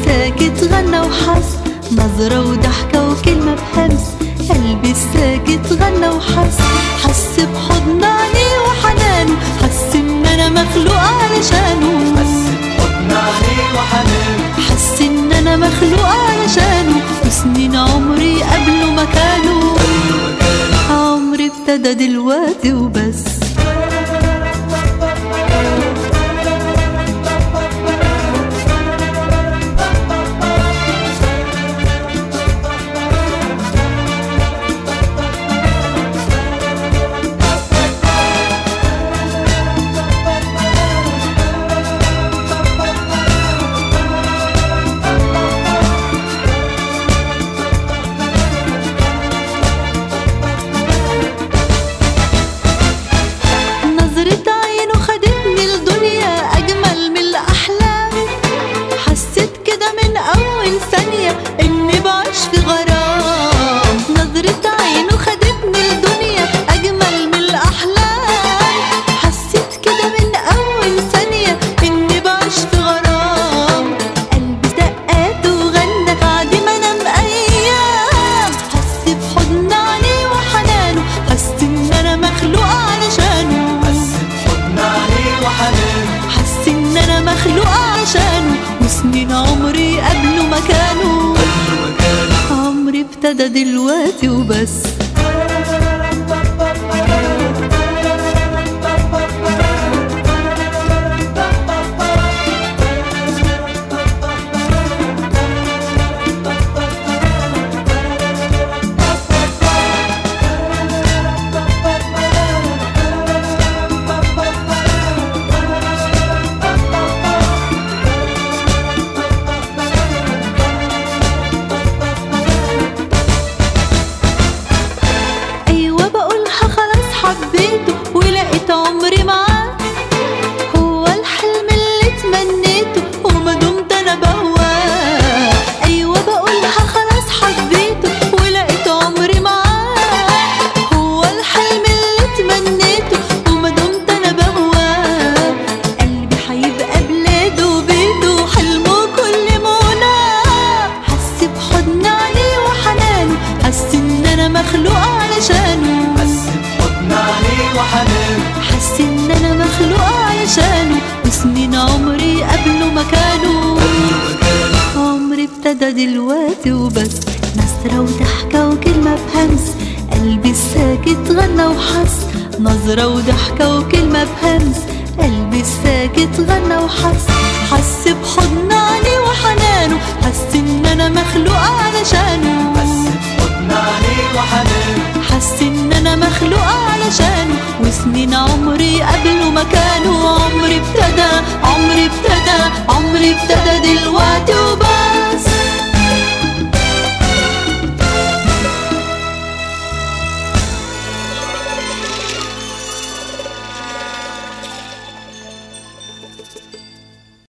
الساكت غنى وحس نظرة وضحكة وكلمة بهمس قلبي الساكت غنى وحس حس بحضن عينيه وحنانه حس ان انا مخلوق علشانه حضن عليه وحنان حس ان انا مخلوق علشانه وسنين عمري قبله مكانه عمري ابتدى دلوقتي وبس نظرة عينه خدتني لدنيا أجمل من الأحلام حسيت كده من أول ثانية إني بعيش في غرام نظرة عينه خدتني لدنيا أجمل من الأحلام حسيت كده من أول ثانية إني بعيش في غرام قلبي دقات وغنى بعد ما أنام أيام حس بحضن عليه وحنانه حس إن أنا مخلوق علشانه حضن عليه وحنان حس ان انا مخلوق عشانه وسنين عمري قبله مكانه عمري ابتدى دلوقتي وبس ايوه بقولها خلاص حبيته ولقيت عمري معاه هو الحلم اللي تمنيته وما دمت انا بهواه ايوه بقولها خلاص حبيته ولقيت عمري معاه هو الحلم اللي تمنيته وما دمت انا بهواه قلبي هيبقى بلاده وبيته وحلمه كل مناه حس بحضن عليه وحنانه حس ان انا مخلوق علشانه حضن عليه وحنان حس ان انا مخلوق علشانه وسنين عمري قبله مكانه عمري ابتدى دلوقتي وبس نظرة وضحكة وكلمة بهمس قلبي الساكت غنى وحس نظرة وضحكة وكلمة بهمس قلبي الساكت غنى وحس حس بحضن عليه وحنانه حس ان انا مخلوق علشانه حضن عليه وحنان حس ان انا مخلوق علشانه وسنين عمري قبله مكانه عمري ابتدى عمري ابتدى عمري ابتدى دلوقتي وبس